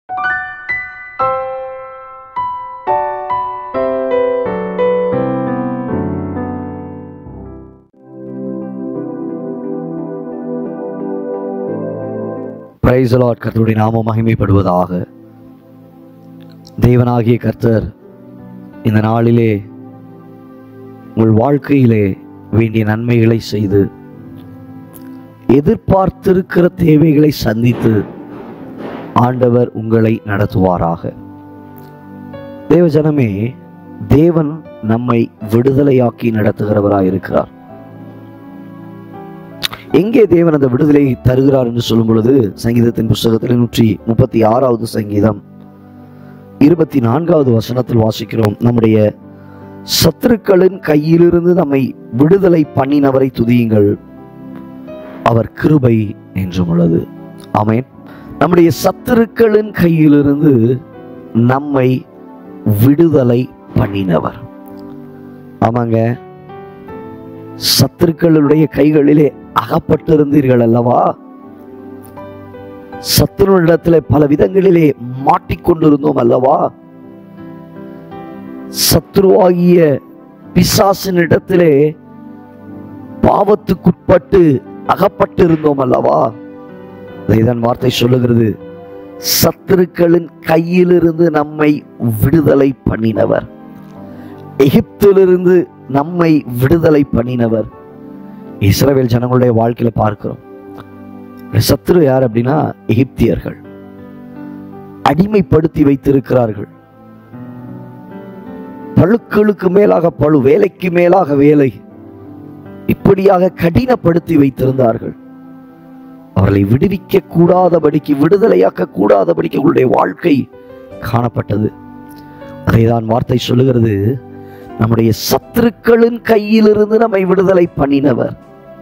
price Lord கர்த்தருடைய நாமம் மகிமைப்படுவதாக தேவனாகிய கர்த்தர் இந்த நாளிலே உங்கள் வாழ்க்கையிலே வேண்டிய நன்மைகளை செய்து எதிர்பார்த்திருக்கிற தேவைகளை சந்தித்து ஆண்டவர் உங்களை நடத்துவாராக தேவஜனமே தேவன் நம்மை விடுதலையாக்கி நடத்துகிறவராய் இருக்கிறார் எங்கே தேவன் அந்த விடுதலையை தருகிறார் என்று சொல்லும் பொழுது சங்கீதத்தின் புஸ்தகத்தில் நூற்றி முப்பத்தி ஆறாவது சங்கீதம் இருபத்தி நான்காவது வசனத்தில் வாசிக்கிறோம் நம்முடைய சத்துருக்களின் கையிலிருந்து நம்மை விடுதலை பண்ணினவரை துதியுங்கள் அவர் கிருபை என்றும் உள்ளது ஆமென் நம்முடைய சத்துருக்களின் கையிலிருந்து நம்மை விடுதலை பண்ணினவர் ஆமாங்க சத்துருக்களுடைய கைகளிலே அகப்பட்டிருந்தீர்கள் அல்லவா சத்துருவிடத்திலே பல விதங்களிலே மாட்டிக்கொண்டிருந்தோம் அல்லவா சத்ருவாகிய பிசாசினிடத்திலே பாவத்துக்குட்பட்டு அகப்பட்டிருந்தோம் அல்லவா இதைதான் வார்த்தை சொல்லுகிறது சத்துருக்களின் கையிலிருந்து நம்மை விடுதலை பண்ணினவர் எகிப்திலிருந்து நம்மை விடுதலை பண்ணினவர் இஸ்ரவேல் ஜனங்களுடைய வாழ்க்கையில பார்க்கிறோம் சத்துரு யார் அப்படின்னா எகிப்தியர்கள் அடிமைப்படுத்தி வைத்திருக்கிறார்கள் பழுக்களுக்கு மேலாக பழு வேலைக்கு மேலாக வேலை இப்படியாக கடினப்படுத்தி வைத்திருந்தார்கள் அவர்களை விடுவிக்க கூடாதபடிக்கு விடுதலையாக்க கூடாதபடிக்கு அவர்களுடைய வாழ்க்கை காணப்பட்டது அதைதான் வார்த்தை சொல்லுகிறது நம்முடைய சத்துருக்களின் கையிலிருந்து நம்மை விடுதலை பண்ணினவர்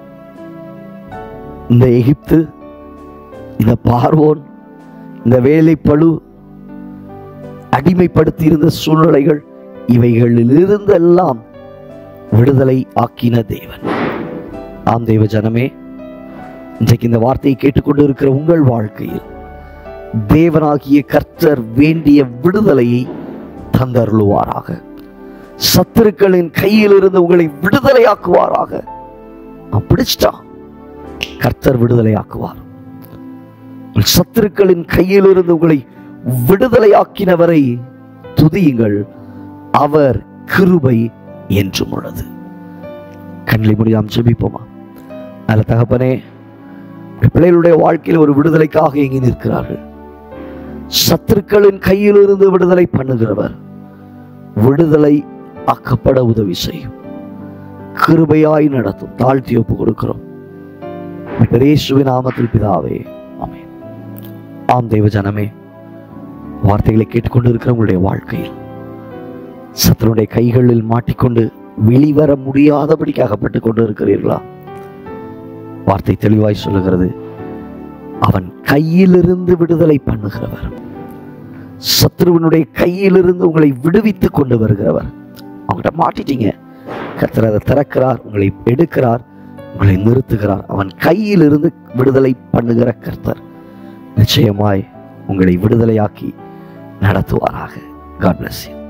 இந்த எகிப்து இந்த பார்வோன் இந்த வேலைப்பழு அடிமைப்படுத்தி இருந்த சூழ்நிலைகள் இவைகளிலிருந்து எல்லாம் விடுதலை ஆக்கின தேவன் ஆம் தேவ ஜனமே இன்றைக்கு இந்த வார்த்தையை கேட்டுக்கொண்டு இருக்கிற உங்கள் வாழ்க்கையில் தேவனாகிய கர்த்தர் வேண்டிய விடுதலையை தந்தருளுவாராக சத்துருக்களின் கையிலிருந்து உங்களை விடுதலையாக்குவாராக நான் பிடிச்சிட்டான் கர்த்தர் விடுதலையாக்குவார் உங்கள் சத்துருக்களின் கையிலிருந்து உங்களை விடுதலையாக்கினவரை துதியுங்கள் அவர் கிருபை என்றும் உள்ளது கண்களை முடியாம ஜெபிப்போமா நல்ல தகப்பனே உடைய பிள்ளைகளுடைய வாழ்க்கையில் ஒரு விடுதலைக்காக இயங்கி நிற்கிறார்கள் சத்துருக்களின் கையிலிருந்து விடுதலை பண்ணுகிறவர் விடுதலை ஆக்கப்பட உதவி செய்யும் கிருபையாய் நடத்தும் தாழ்த்தி ஒப்பு கொடுக்கிறோம் பெரியேசுவின் நாமத்தில் பிதாவே ஆமென் ஆம் தேவ ஜனமே வார்த்தைகளை கேட்டுக்கொண்டு இருக்கிற உங்களுடைய வாழ்க்கையில் சத்தனுடைய கைகளில் மாட்டிக்கொண்டு வெளிவர முடியாதபடிக்கு அகப்பட்டு கொண்டு இருக்கிறீர்களா வார்த்தை தெளிவாய் சொல்லுகிறது அவன் கையிலிருந்து விடுதலை பண்ணுகிறவர் சத்ருவனுடைய கையிலிருந்து உங்களை விடுவித்து கொண்டு வருகிறவர் அவங்ககிட்ட மாட்டிட்டீங்க கர்த்தர் அதை திறக்கிறார் உங்களை எடுக்கிறார் உங்களை நிறுத்துகிறார் அவன் கையிலிருந்து விடுதலை பண்ணுகிற கர்த்தர் நிச்சயமாய் உங்களை விடுதலையாக்கி நடத்துவாராக காட் bless you